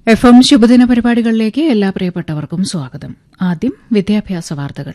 F M ശുഭദിന പരിപാടികളിലേക്ക് എല്ലാ പ്രിയപ്പെട്ടവർക്കും സ്വാഗതം ആദ്യം വിദ്യാഭ്യാസ വാർത്തകൾ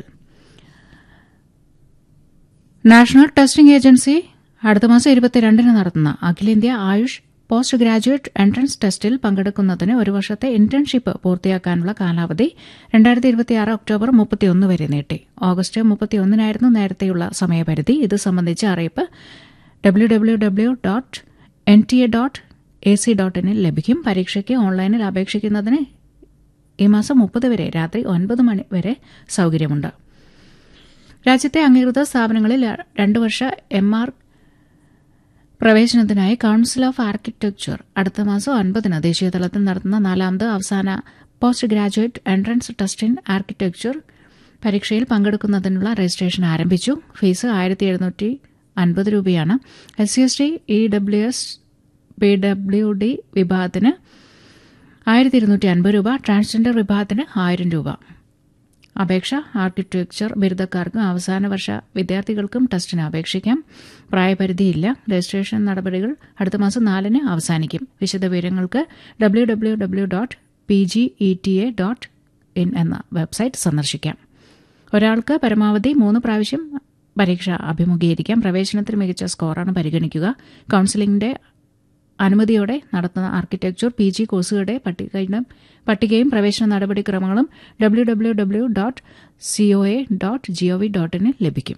നാഷണൽ ടെസ്റ്റിംഗ് ഏജൻസി അടുത്ത മാസം ഇരുപത്തിരണ്ടിന് നടത്തുന്ന അഖിലേന്ത്യാ ആയുഷ് പോസ്റ്റ് ഗ്രാജുവേറ്റ് എൻട്രൻസ് ടെസ്റ്റിൽ പങ്കെടുക്കുന്നതിന് ഒരു വർഷത്തെ ഇന്റേൺഷിപ്പ് പൂർത്തിയാക്കാനുള്ള കാലാവധി രണ്ടായിരത്തി ഇരുപത്തിയാറ് ഒക്ടോബർ മുപ്പത്തിയൊന്ന് വരെ നീട്ടി ഓഗസ്റ്റ് മുപ്പത്തിയൊന്നിനായിരുന്നു നേരത്തെയുള്ള സമയപരിധി ഇത് സംബന്ധിച്ച അറിയിപ്പ് W W W dot N T A dot A C dot ഇനിൽ ലഭിക്കും പരീക്ഷയ്ക്ക് ഓൺലൈനിൽ അപേക്ഷിക്കുന്നതിന് ഈ മാസം മുപ്പത് വരെ രാത്രി ഒൻപത് മണി വരെ സൌകര്യമുണ്ട് രാജ്യത്തെ അംഗീകൃത സ്ഥാപനങ്ങളിൽ രണ്ടു വർഷ എം ആർ പ്രവേശനത്തിനായി കൌൺസിൽ ഓഫ് ആർക്കിടെക്ചർ അടുത്ത മാസം ഒൻപതിന് ദേശീയതലത്തിൽ നടത്തുന്ന നാലാമത് അവസാന post graduate entrance test in architecture പരീക്ഷയിൽ പങ്കെടുക്കുന്നതിനുള്ള രജിസ്ട്രേഷൻ ആരംഭിച്ചു ഫീസ് ആയിരത്തി എഴുന്നൂറ്റി അൻപത് രൂപയാണ് S C S T E W S P W D വിഭാഗത്തിന് ആയിരത്തി ഇരുന്നൂറ്റി അൻപത് രൂപ ട്രാൻസ്ജെൻഡർ വിഭാഗത്തിന് ആയിരം രൂപ അപേക്ഷ ആർക്കിടെക്ചർ ബിരുദക്കാർക്കും അവസാന വർഷ വിദ്യാർത്ഥികൾക്കും ടെസ്റ്റിന് അപേക്ഷിക്കാം പ്രായപരിധിയില്ല രജിസ്ട്രേഷൻ നടപടികൾ അടുത്ത മാസം നാലിന് അവസാനിക്കും വിശദവിവരങ്ങൾക്ക് W W W dot P G E T A dot in എന്ന വെബ്സൈറ്റ് സന്ദർശിക്കാം ഒരാൾക്ക് പരമാവധി മൂന്ന് പ്രാവശ്യം പരീക്ഷ അഭിമുഖീകരിക്കാം പ്രവേശനത്തിന് മികച്ച സ്കോറാണ് പരിഗണിക്കുക കൌൺസിലിംഗിന്റെ അനുമതിയോടെ നടത്തുന്ന ആർക്കിടെക്ചർ പി ജി കോഴ്സുകളുടെ പട്ടികയും പട്ടികയും പ്രവേശന നടപടിക്രമങ്ങളും W W W dot C O A dot G O V dot ഇനിൽ ലഭിക്കും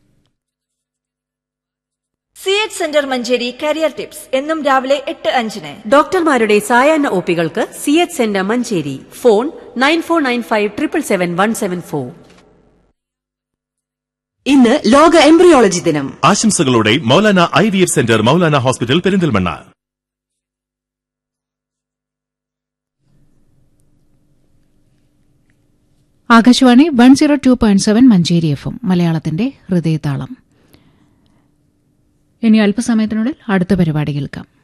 C H centre Manjeri career tips എന്നും രാവിലെ എട്ട് അഞ്ചിന് ഡോക്ടർമാരുടെ സായാഹ്ന ഒപികൾക്ക് C H centre Manjeri phone nine four nine five triple seven one seven four ഇന്ന് ലോക എംബ്രിയോളജി ദിനം ആശംസകളോടെ Maulana I V F centre Maulana hospital Perinthalmanna Akashvani one zero two point seven Manjeri F M മലയാളത്തിന്റെ ഹൃദയതാളം ഇനി അല്പസമയത്തിനുള്ളിൽ അടുത്ത പരിപാടി കേൾക്കാം